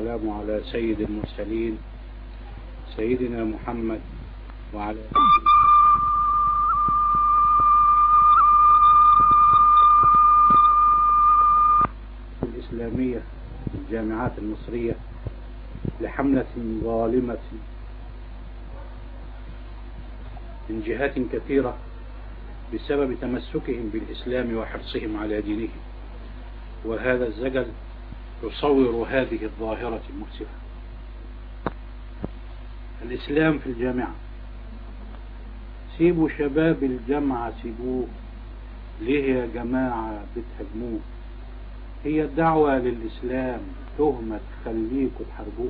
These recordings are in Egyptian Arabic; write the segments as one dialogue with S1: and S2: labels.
S1: والسلام على سيد المرسلين سيدنا محمد وعلى الإسلامية الجامعات المصرية لحملة ظالمة من جهات كثيرة بسبب تمسكهم بالإسلام وحرصهم على دينه وهذا الزجل يصور هذه الظاهرة المؤسفة الإسلام في الجامعة سيبوا شباب الجامعة سيبوه ليه يا جماعة بتهاجموه هي الدعوة للإسلام تهمة تخليكوا تحاربوه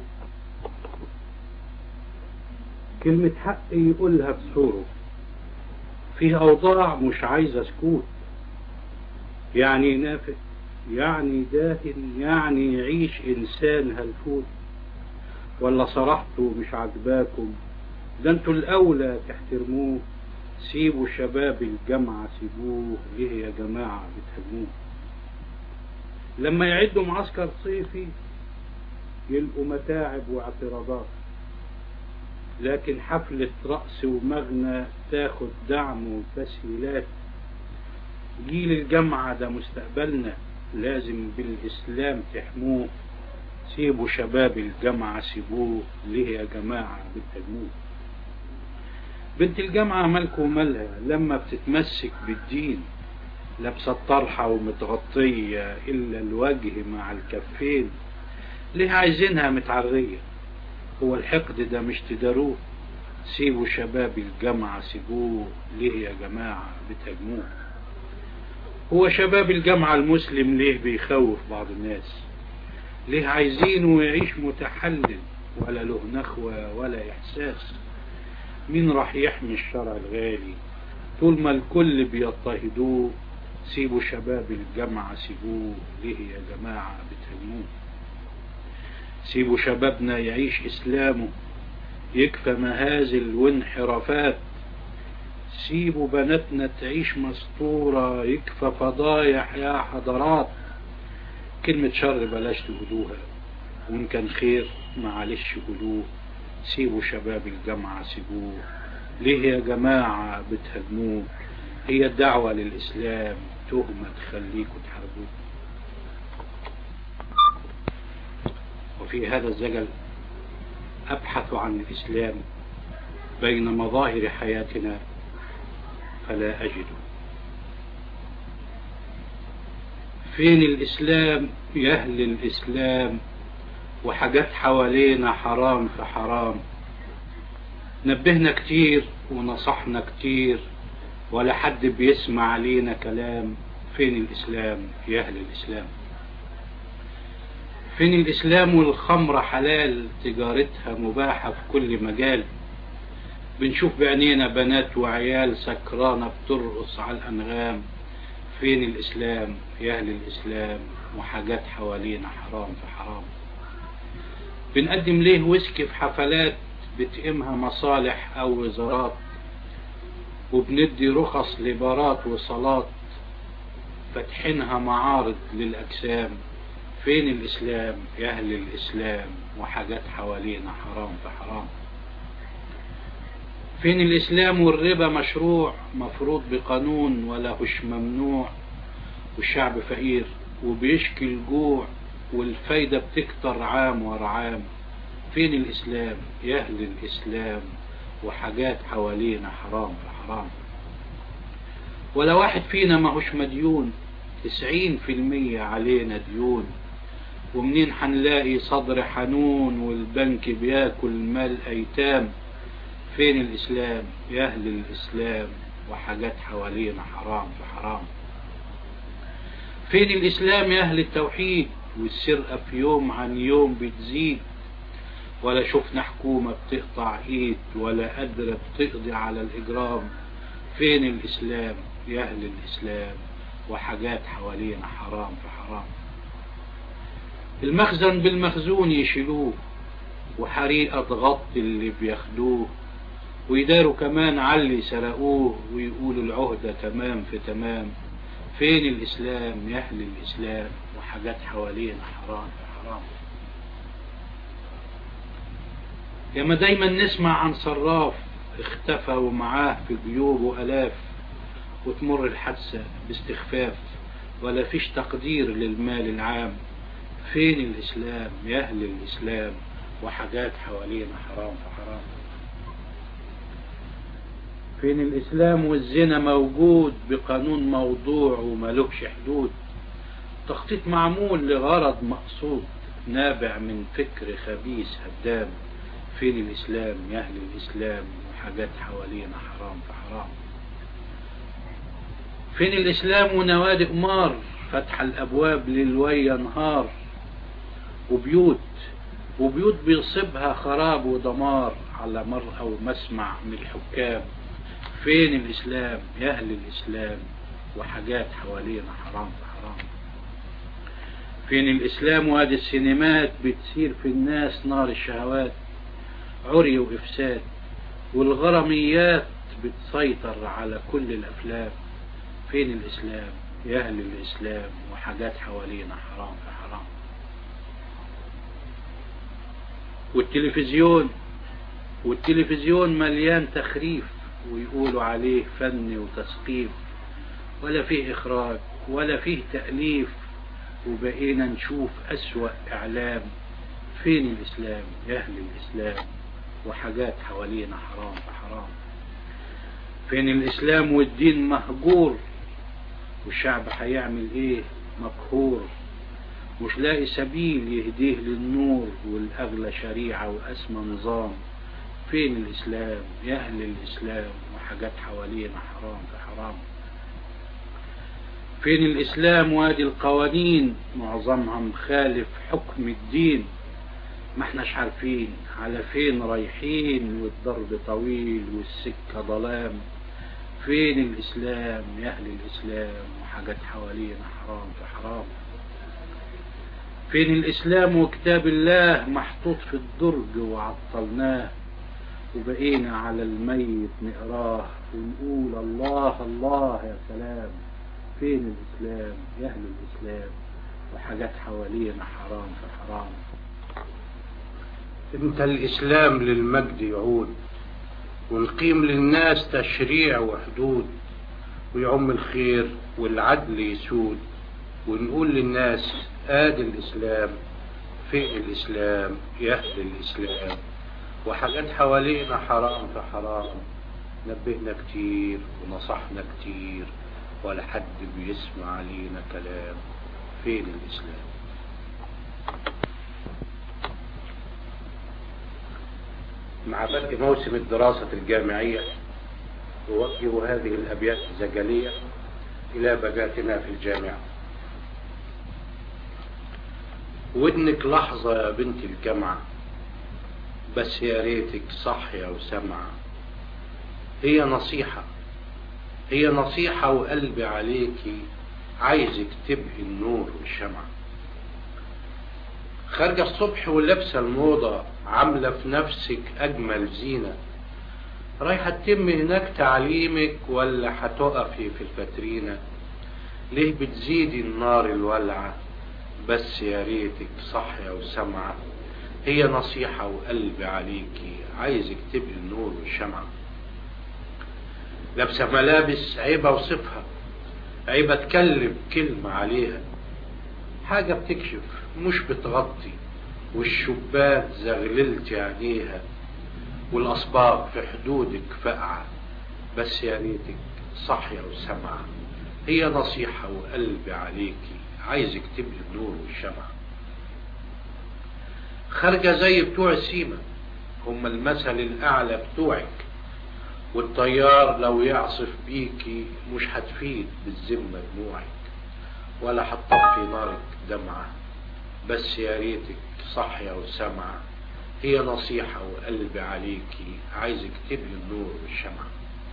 S1: كلمة حق يقولها بسوره فيه أوضاع مش عايزة سكوت يعني نافق يعني داهن يعني يعيش إنسان هلفوت ولا صراحته مش عجباكم ده انتوا الأولى تحترموه سيبوا شباب الجامعة سيبوه ليه يا جماعة بتهاجموه لما يعدوا معسكر صيفي يلقوا متاعب واعتراضات لكن حفلة رأس ومغنى تاخد دعم وتسهيلات جيل الجامعة ده مستقبلنا لازم بالإسلام تحموه سيبوا شباب الجامعة سيبوه ليه يا جماعة بتهاجموه بنت الجامعة مالكوا ومالها لما بتتمسك بالدين لابسة الطرحة ومتغطية إلا الوجه مع الكفين ليه عايزينها متعرية هو الحقد ده مش تداروه سيبوا شباب الجامعة سيبوه ليه يا جماعة بتهاجموه هو شباب الجامعة المسلم ليه بيخوف بعض الناس ليه عايزينه يعيش متحلل ولا له نخوة ولا إحساس مين راح يحمي الشرع الغالي طول ما الكل بيضطهدوه سيبوا شباب الجامعة سيبوه ليه يا جماعة بتهموه سيبوا شبابنا يعيش إسلامه يكفى مهازل وانحرافات سيبوا بناتنا تعيش مسطورة يكفى فضايح يا حضرات كلمة شر بلاش تقولوها وإن كان خير معلش قولوه سيبوا شباب الجامعة سيبوه ليه يا جماعة بتهاجموه هي الدعوة للإسلام تهمة تخليكوا تحاربوه وفي هذا الزجل أبحث عن الإسلام بين مظاهر حياتنا فلا أجده فين الإسلام يا أهل الإسلام وحاجات حوالينا حرام في حرام نبهنا كتير ونصحنا كتير ولا حد بيسمع علينا كلام فين الإسلام يا أهل الإسلام فين الإسلام والخمرة حلال تجارتها مباحة في كل مجال بنشوف بعينينا بنات وعيال سكرانة بترقص على الأنغام فين الإسلام يا أهل الإسلام وحاجات حوالينا حرام في حرام بنقدم ليه ويسكي في حفلات بتقيمها مصالح أو وزارات وبندي رخص لبارات وصالات فاتحينها معارض للأجسام فين الإسلام يا أهل الإسلام وحاجات حوالينا حرام في حرام فين الإسلام والربا مشروع مفروض بقانون ولا هش ممنوع والشعب فقير وبيشكي الجوع والفايدة بتكتر عام ورا عام فين الإسلام يا أهل الإسلام وحاجات حوالينا حرام في حرام ولا واحد فينا ما هوش مديون تسعين في المية علينا ديون ومنين حنلاقي صدر حنون والبنك بياكل مال أيتام فين الإسلام يا أهل الإسلام وحاجات حوالينا حرام في حرام فين الإسلام يا أهل التوحيد والسرقة في يوم عن يوم بتزيد ولا شفنا حكومة بتقطع ايد ولا قادرة بتقضي على الإجرام فين الإسلام يا أهل الإسلام وحاجات حوالينا حرام في حرام المخزن بالمخزون يشيلوه وحريقة تغطي اللي بياخدوه ويداروا كمان علي سرقوه ويقولوا العهدة تمام في تمام فين الإسلام يا أهل الإسلام وحاجات حوالينا حرام في حرام ياما دايما نسمع عن صراف اختفى ومعاه في جيوبه ألاف وتمر الحادثة باستخفاف ولا فيش تقدير للمال العام فين الإسلام يا أهل الإسلام وحاجات حوالينا حرام فحرام فين الإسلام والزنا موجود بقانون موضوع وملوش حدود تخطيط معمول لغرض مقصود نابع من فكر خبيث هدام فين الإسلام يا أهل الإسلام وحاجات حوالينا حرام فحرام فين الإسلام ونوادي قمار فتح الأبواب للويا نهار وبيوت وبيوت بيصيبها خراب ودمار على مرأى ومسمع من الحكام فين الإسلام يا أهل الإسلام وحاجات حوالينا حرام فحرام فين الإسلام وهذه السينمات بتسير في الناس نار الشهوات عري وإفساد والغراميات بتسيطر على كل الأفلام فين الإسلام يا أهل الإسلام وحاجات حوالينا حرام فحرام والتلفزيون والتلفزيون مليان تخريف ويقولوا عليه فن وتثقيف ولا فيه إخراج ولا فيه تأليف وبقينا نشوف أسوأ إعلام فين الإسلام يا أهل الإسلام وحاجات حوالينا حرام فحرام فين الإسلام والدين مهجور والشعب هيعمل إيه مقهور مش لاقي سبيل يهديه للنور والأغلى شريعة وأسمى نظام فين الإسلام يا أهل الإسلام وحاجات حوالينا حرام فحرام فين الإسلام وادي القوانين معظمها مخالف حكم الدين ما احناش عارفين على فين رايحين والضرب طويل والسكة ظلام فين الإسلام يا أهل الإسلام وحاجات حوالينا حرام في حرام فين الإسلام وكتاب الله محطوط في الدرج وعطلناه وبقينا على الميت نقراه ونقول الله الله يا سلام فين الإسلام يا أهل الإسلام وحاجات حوالينا حرام في حرام
S2: انت الإسلام للمجد يعود ونقيم للناس تشريع وحدود ويعم الخير والعدل يسود ونقول للناس آدي الإسلام فين الإسلام يا أهل الإسلام وحاجات حوالينا حرام في حرام نبهنا كتير ونصحنا كتير ولا حد بيسمع علينا كلام فين الإسلام مع بدء موسم الدراسة الجامعية أوجه هذه الأبيات الزجلية إلى بناتنا في الجامعة ودنك لحظة يا بنت الجامعة بس يا ريتك صاحية وسمعة هي نصيحة هي نصيحة وقلبي عليكي عايزك تبهي النور والشمعة خارجة الصبح ولابسة الموضة عاملة في نفسك أجمل زينة رايحة تتم هناك تعليمك ولا هتقفي في الفترينة ليه بتزيدي النار الولعة بس يا ريتك صاحية وسمعة هي نصيحة وقلبي عليكي عايزك تبقي النور والشمعة لابسة ملابس عيبة وصفها عيبة تكلم كلمة عليها حاجة بتكشف مش بتغطي والشباك زغللت عينيها والأصباغ في حدودك فقعة بس يا ريتك صاحية وسمعة هي نصيحة وقلبي عليكي عايزك تبقي النور والشمعة خارجة زي بتوع السيما هم المثل الأعلى بتوعك والطيار لو يعصف بيكي مش هتفيد بالذمة دموعك ولا هتطفي نارك دمعة بس يا ريتك صاحية وسمعة هي نصيحة وقلبي عليكي عايزك تبقي النور والشمعة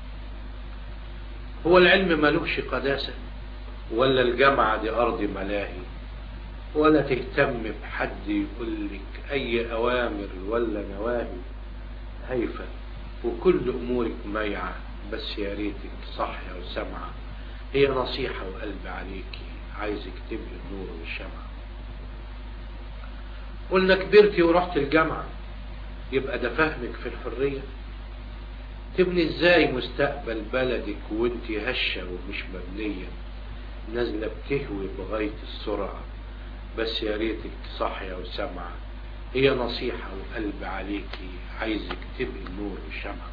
S2: هو العلم ملوش قداسة ولا الجامعة دي أرض ملاهي ولا تهتم بحد يقولك أي أوامر ولا نواهي هيفا وكل أمورك ميعة بس يا ريتك صاحية وسمعة هي نصيحة وقلبي عليكي عايزك تبقي النور والشمعة قلنا كبرتي ورحت الجامعة يبقى ده فهمك في الحرية تبني ازاي مستقبل بلدك وانت هشة ومش مبنية نازلة بتهوي بغاية السرعة بس يا ريتك صاحية وسامعة هي نصيحة وقلب عليكي عايزك تبقي النور والشمعة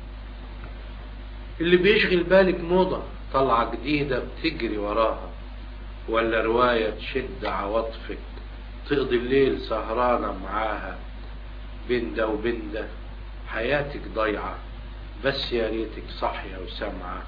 S2: اللي بيشغل بالك موضة طلعة جديدة بتجري وراها ولا رواية تشد عواطفك تقضي الليل سهرانة معاها بين ده وبين ده حياتك ضايعة بس يا ريتك صاحية وسامعة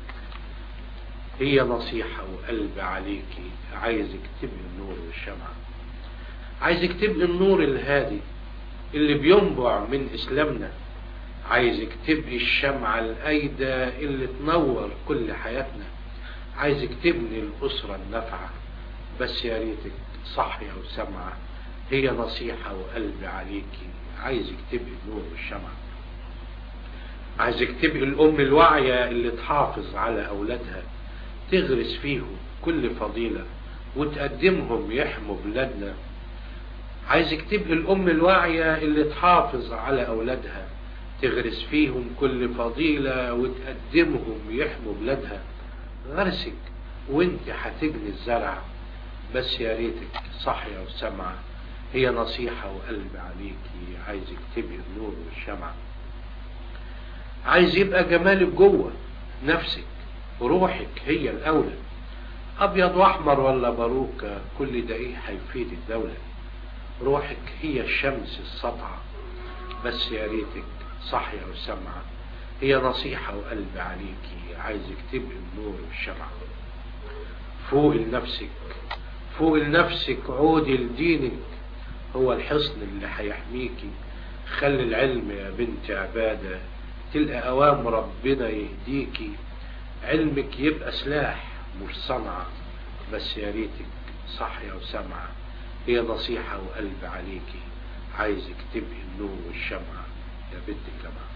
S2: هي نصيحة وقلب عليكي عايزك تبقي النور والشمعة عايزك تبقي النور الهادي اللي بينبع من إسلامنا عايزك تبقي الشمعة الأيدة اللي تنور كل حياتنا عايزك تبني الأسرة النافعة بس يا ريتك صاحية وسامعة هي نصيحة وقلب عليكي عايزك تبقي النور والشمعة عايزك تبقي الأم الواعية اللي تحافظ على أولادها تغرس فيهم كل فضيلة وتقدمهم يحموا بلادنا عايزك تبقي الأم الواعية اللي تحافظ على أولادها تغرس فيهم كل فضيلة وتقدمهم يحموا بلادها غرسك وانت هتجني الزرع بس يا ريتك صاحية وسامعة هي نصيحة وقلب عليكي عايزك تبقي النور والشمعة عايز يبقى جمالك جوه نفسك وروحك هي الأولى أبيض وأحمر ولا باروكة كل ده إيه هيفيد الدولة روحك هي الشمس السطعة بس يا ريتك صاحية وسامعة هي نصيحة وقلب عليكي عايزك تبقي النور والشمعة فوق لنفسك فوق لنفسك عودي لدينك هو الحصن اللي هيحميكي خلي العلم يا بنت عبادة تلقى أوام ربنا يهديكي علمك يبقى سلاح مش صنعة بس يا ريتك صاحية وسامعة هي نصيحة وقلب عليكي عايزك تبقي النور والشمعة يا بنت الجماعة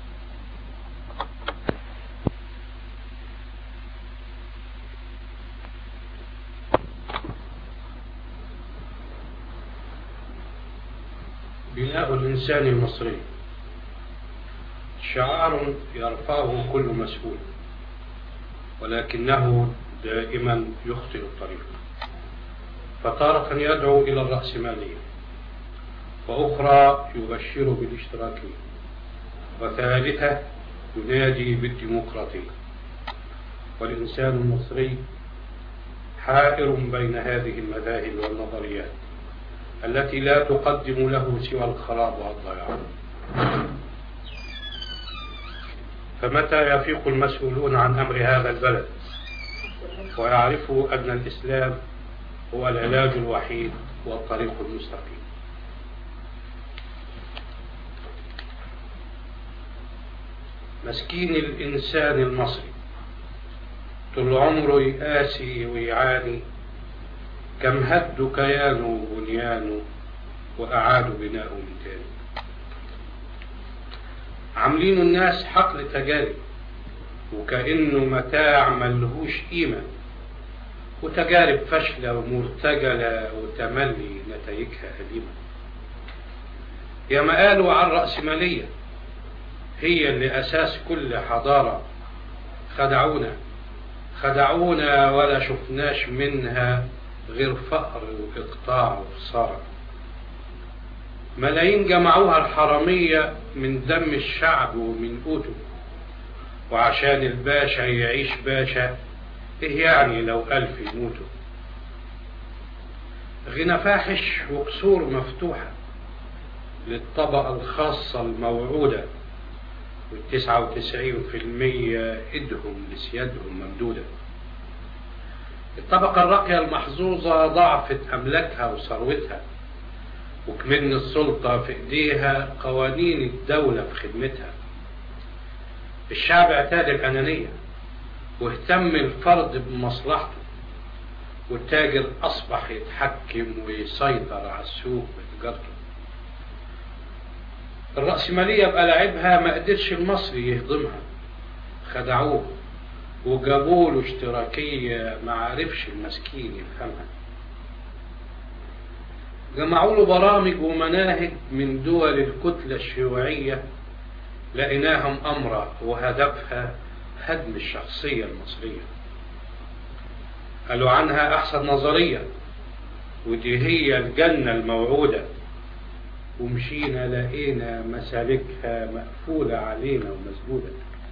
S2: بناء الإنسان المصري شعار يرفعه كل مسؤول ولكنه دائما يخطئ الطريق فتارة يدعو إلى الرأسمالية وأخرى يبشر بالاشتراكية وثالثة ينادي بالديمقراطية والإنسان المصري حائر بين هذه المذاهب والنظريات التي لا تقدم له سوى الخراب والضياع فمتى يفيق المسؤولون عن أمر هذا البلد ويعرفوا أن الإسلام هو العلاج الوحيد والطريق المستقيم مسكين الإنسان المصري طول عمره يقاسي ويعاني كم هدوا كيانه وبنيانه وأعادوا بناءه من تاني عاملين الناس حقل تجارب وكأنه متاع ملهوش قيمة وتجارب فاشلة ومرتجلة وتملي نتائجها أليمة يا ما قالوا عن الرأسمالية هي اللي أساس كل حضارة خدعونا خدعونا ولا شفناش منها غير فقر وإقطاع وخسارة ملايين جمعوها الحرامية من دم الشعب ومن قوته وعشان الباشا يعيش باشا ايه يعني لو ألف يموتوا غنى فاحش وقصور مفتوحة للطبقة الخاصة الموعودة والتسعة وتسعين في المية إيدهم لسيادهم ممدودة الطبقة الراقية المحظوظة ضعفت أملاكها وثروتها وكمن السلطة في إيديها قوانين الدولة في خدمتها الشعب اعتاد الأنانية واهتم الفرد بمصلحته والتاجر أصبح يتحكم ويسيطر على السوق بتجارته الرأسمالية بقى لعبها ما قدرش المصري يهضمها خدعوه وجابوا له اشتراكية ما عرفش المسكين يفهمها جمعوا له برامج ومناهج من دول الكتلة الشيوعية لقيناها أمرة وهدفها هدم الشخصية المصرية قالوا عنها أحسن نظرية ودي هي الجنة الموعودة ومشينا لقينا مسالكها مقفولة علينا ومسدودة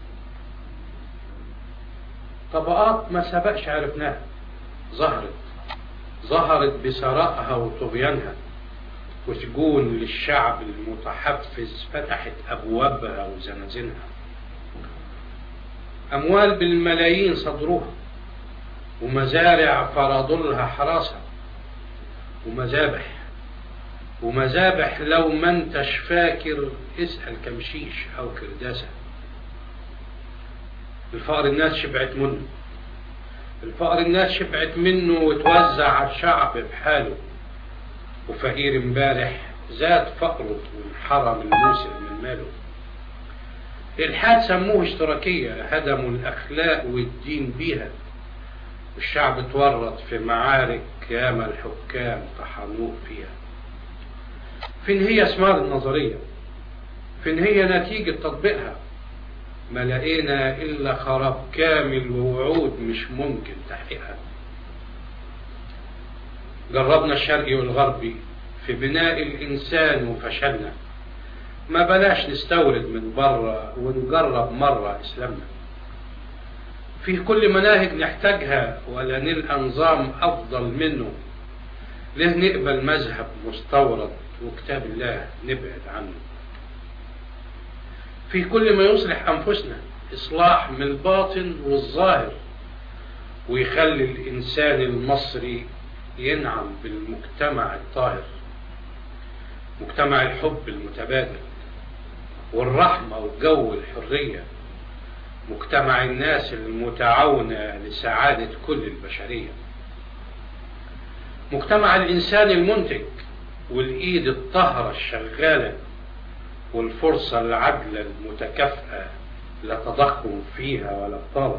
S2: طبقات ما سبقش عرفناها ظهرت ظهرت بثرائها وطغيانها وسجون للشعب المتحفز فتحت أبوابها وزنازينها أموال بالملايين صدروها ومزارع فرضوا لها حراسة ومذابح ومذابح لو ما انتش فاكر اسأل كمشيش أو كرداسة الفقر الناس شبعت منه الفقر الناس شبعت منه وتوزع على الشعب بحاله وفقير امبارح زاد فقره وانحرم الموسم من ماله الحاد سموه اشتراكية هدموا الأخلاق والدين بيها والشعب اتورط في معارك ياما الحكام طحنوه فيها فين هي ثمار النظرية فين هي نتيجة تطبيقها ما لقينا إلا خراب كامل ووعود مش ممكن تحقيقها جربنا الشرقي والغربي في بناء الإنسان وفشلنا ما بلاش نستورد من بره ونجرب مرة إسلامنا في كل مناهج نحتاجها ولا نلقى نظام أفضل منه ليه نقبل مذهب مستورد وكتاب الله نبعد عنه في كل ما يصلح أنفسنا إصلاح من الباطن والظاهر ويخلي الإنسان المصري ينعم بالمجتمع الطاهر مجتمع الحب المتبادل والرحمة والجو الحرية مجتمع الناس المتعاونة لسعادة كل البشرية مجتمع الإنسان المنتج والإيد الطهرة الشغالة والفرصة العدلة المتكافئة لا تضخم فيها ولا اضطراب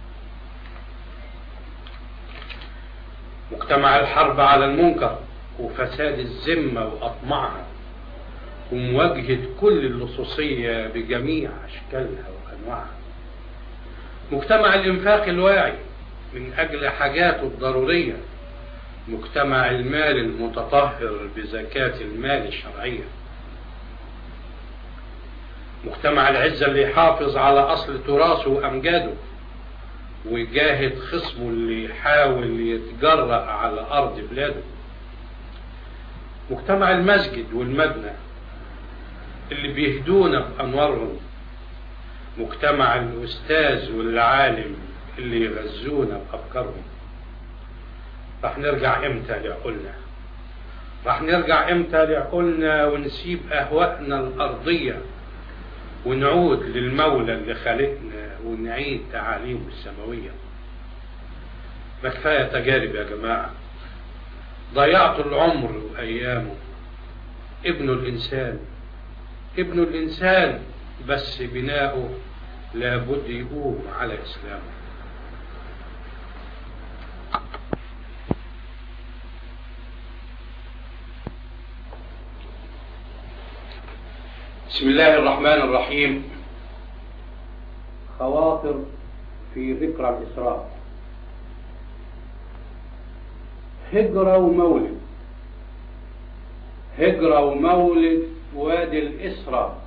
S2: مجتمع الحرب على المنكر وفساد الذمة وأطماعها ومواجهة كل اللصوصية بجميع أشكالها وأنواعها مجتمع الإنفاق الواعي من أجل حاجاته الضرورية مجتمع المال المتطهر بزكاة المال الشرعية مجتمع العزة اللي يحافظ على أصل تراثه وأمجاده ويجاهد خصمه اللي يحاول يتجرأ على أرض بلاده مجتمع المسجد والمبنى اللي بيهدونا بأنوارهم مجتمع الأستاذ والعالم اللي يغذونا بأفكارهم راح نرجع إمتى لعقولنا راح نرجع إمتى لعقولنا ونسيب أهوائنا الأرضية ونعود للمولى اللي خلقنا ونعيد تعاليمه السماوية ما كفاية تجارب يا جماعة ضيعت العمر وأيامه ابن الإنسان ابن الإنسان بس بناؤه لابد يقوم على إسلامه بسم الله الرحمن الرحيم خواطر في ذكرى الإسراء هجرة ومولد هجرة ومولد وادي الإسرة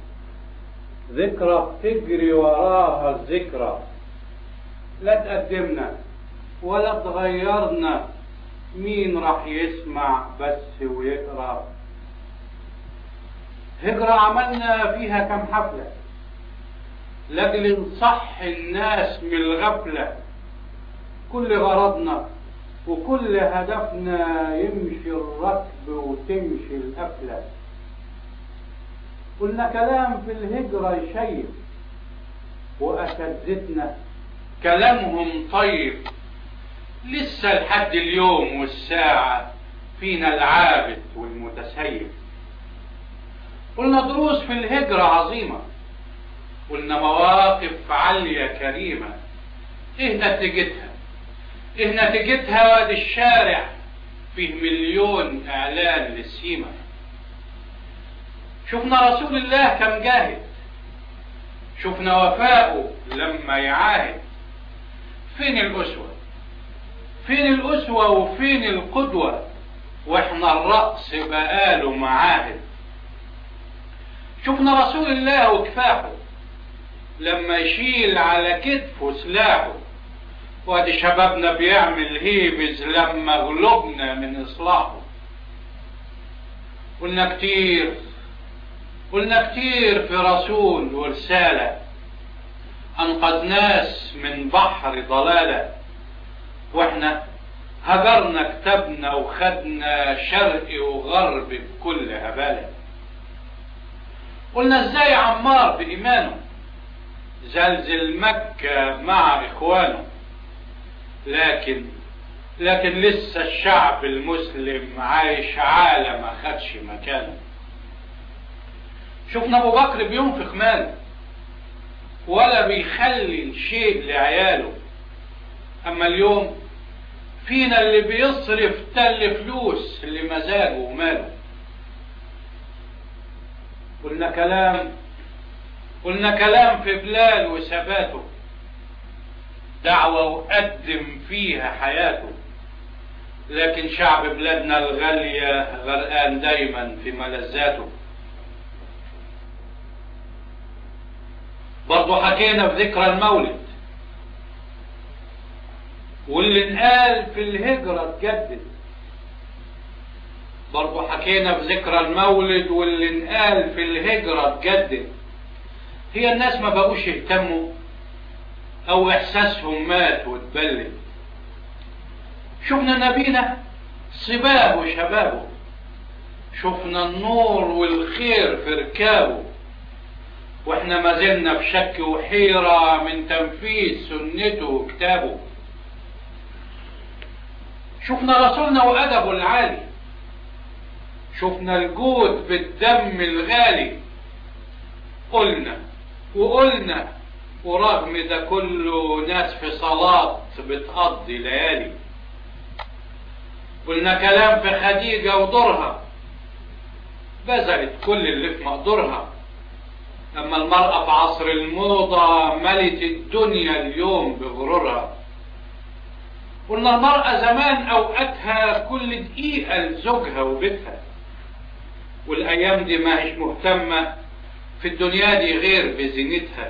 S2: ذكرى تجري وراها الذكرى لا تقدمنا ولا تغيرنا مين راح يسمع بس ويقرأ هجرة عملنا فيها كم حفلة لأجل نصح الناس من الغفلة كل غرضنا وكل هدفنا يمشي الركب وتمشي القفلة قلنا كلام في الهجرة يشيب وأساتذتنا كلامهم طيب لسه لحد اليوم والساعة فينا العابد والمتسيب قلنا دروس في الهجرة عظيمة قلنا مواقف عالية كريمة ايه نتيجتها ايه نتيجتها وادي الشارع
S1: فيه مليون اعلان للسيما شفنا رسول الله كم جاهد شفنا وفاءه لما يعاهد فين الاسوه فين الاسوه وفين القدوه واحنا الرأس بقاله معاهد شفنا رسول الله وكفاحه لما يشيل على كتفه سلاحه وادي شبابنا بيعمل هيبز لما غلبنا من اصلاحه قلنا كتير قلنا كتير في رسول ورسالة انقذ ناس من بحر ضلالة واحنا هجرنا كتبنا وخدنا شرق وغرب بكل هبالة قلنا ازاي عمار بإيمانه زلزل مكة مع إخوانه لكن لكن لسه الشعب المسلم عايش عالم ما خدش مكانه شفنا ابو بكر بينفق ماله ولا بيخلي شيء لعياله اما اليوم فينا اللي بيصرف تل فلوس لمزاجه وماله قلنا كلام قلنا كلام في بلال وثباته دعوة وقدم فيها حياته لكن شعب بلادنا الغالية غرقان دايما في ملذاته برضو حكينا في ذكرى المولد واللي انقال في الهجرة اتجدد برضو حكينا في ذكرى المولد واللي انقال في الهجرة اتجدد هي الناس ما بقوش يهتموا او احساسهم مات واتبلد شفنا نبينا صباه وشبابه شفنا النور والخير في ركابه واحنا ما زلنا في شك وحيرة من تنفيذ سنته وكتابه شفنا رسولنا وأدبه العالي شفنا الجود بالدم الغالي قلنا وقلنا ورغم ده كله ناس في صلاة بتقضي ليالي قلنا كلام في خديجة ودورها بذلت كل اللي في مقدورها أما المرأة في عصر الموضة ملت الدنيا اليوم بغرورها قلنا المرأة زمان أوقاتها كل دقيقة لزوجها وبيتها والأيام دي ما هيش مهتمة في الدنيا دي غير بزينتها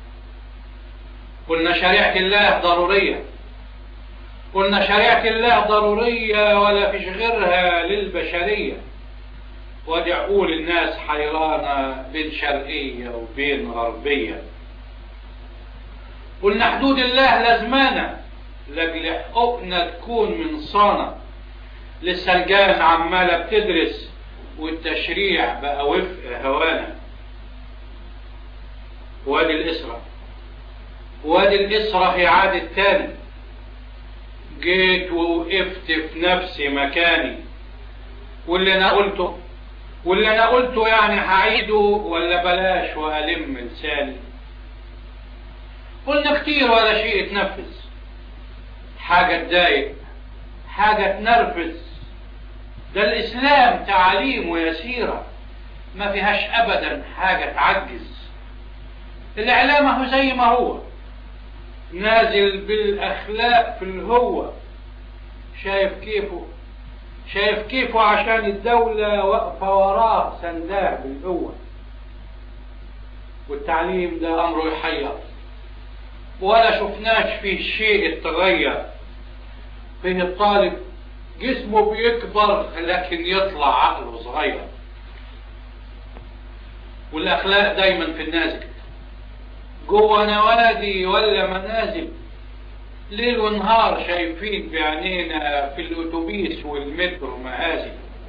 S1: قلنا شريعة الله ضرورية قلنا شريعة الله ضرورية ولا فيش غيرها للبشرية ودي عقول الناس حيرانة بين شرقية وبين غربية قلنا حدود الله لازمانة لاجل حقوقنا تكون من صانة لسه الجان عمالة بتدرس والتشريع بقى وفق هوانا وادي الإسرة وادي الإسرة هي عادة تاني جيت ووقفت في نفس مكاني واللي انا قلته واللي انا قلته يعني هعيده ولا بلاش والم لساني قلنا كتير ولا شيء اتنفذ حاجة تضايق حاجة تنرفز ده الإسلام تعاليمه يسيرة ما فيهاش أبدا حاجة تعجز الإعلام هو زي ما هو نازل بالأخلاق في الهوة شايف كيفه شايف كيفه عشان الدولة واقفة وراه سنداه بالقوة والتعليم ده أمره يحير ولا شفناش فيه شيء اتغير فيه الطالب جسمه بيكبر لكن يطلع عقله صغير والأخلاق دايما في النازل جوه نوادي ولا منازل ليل ونهار شايفين بعينينا في الاتوبيس والمترو مآزل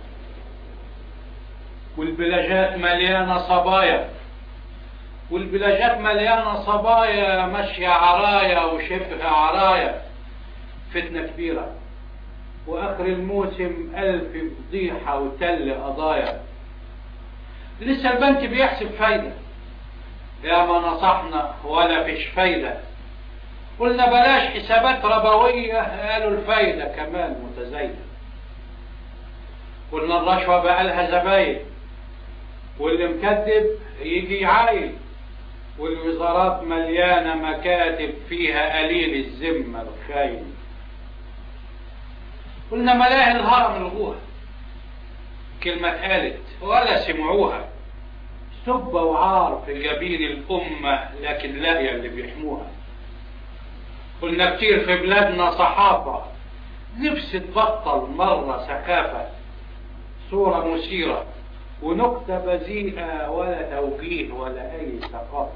S1: والبلاجات مليانة صبايا والبلاجات مليانة صبايا ماشية عرايا وشبه عرايا فتنة كبيرة وآخر الموسم ألف فضيحة وتل قضايا لسه البنك بيحسب فايدة يا ما نصحنا ولا فيش فايدة قلنا بلاش حسابات ربوية قالوا الفايدة كمان متزايدة قلنا الرشوة بقى لها زباين واللي مكذب يجي يعاين والوزارات مليانة مكاتب فيها قليل الذمة الخاين قلنا ملاهي الهرم الغوها كلمة قالت ولا سمعوها سب وعار في جبين الأمة لكن لاقية اللي بيحموها قلنا كتير في بلادنا صحافة نفسي تبطل مرة سخافة صورة مثيرة ونكتة بذيئة ولا توجيه ولا أي ثقافة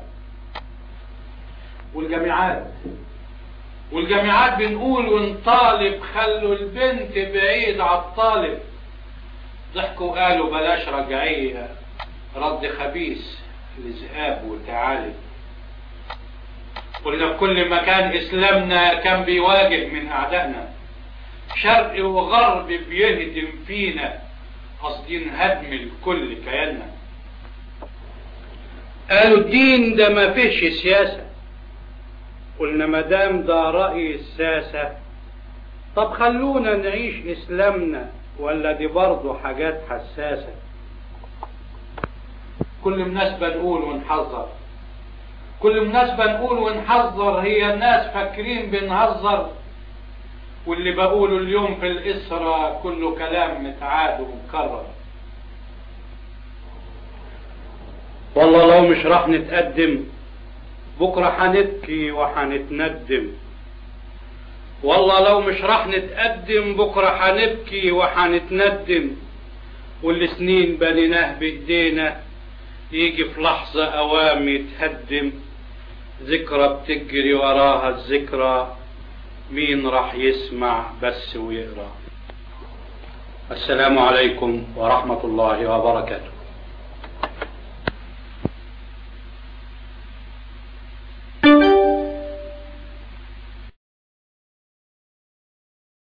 S1: والجامعات والجامعات بنقول ونطالب خلوا البنت بعيد على الطالب ضحكوا قالوا بلاش رجعية رد خبيث لذئاب وتعالي قلنا في كل مكان إسلامنا كان بيواجه من أعدائنا شرق وغرب بيهدم فينا قاصدين هدم الكل كياننا قالوا الدين ده ما فيهش سياسة قلنا ما دام ده رأي الساسة طب خلونا نعيش إسلامنا ولا دي برضه حاجات حساسة كل مناسبة نقول ونحذر كل مناسبة نقول ونحذر هي الناس فاكرين بنهزر واللي بقوله اليوم في الإسرة كله كلام متعاد ومكرر والله لو مش راح نتقدم بكرة هنبكي وهنتندم والله لو مش راح نتقدم بكرة هنبكي وهنتندم واللي سنين بنيناه بإيدينا يجي في لحظة أوام يتهدم ذكرى بتجري وراها الذكرى مين راح يسمع بس ويقرا السلام عليكم ورحمة الله وبركاته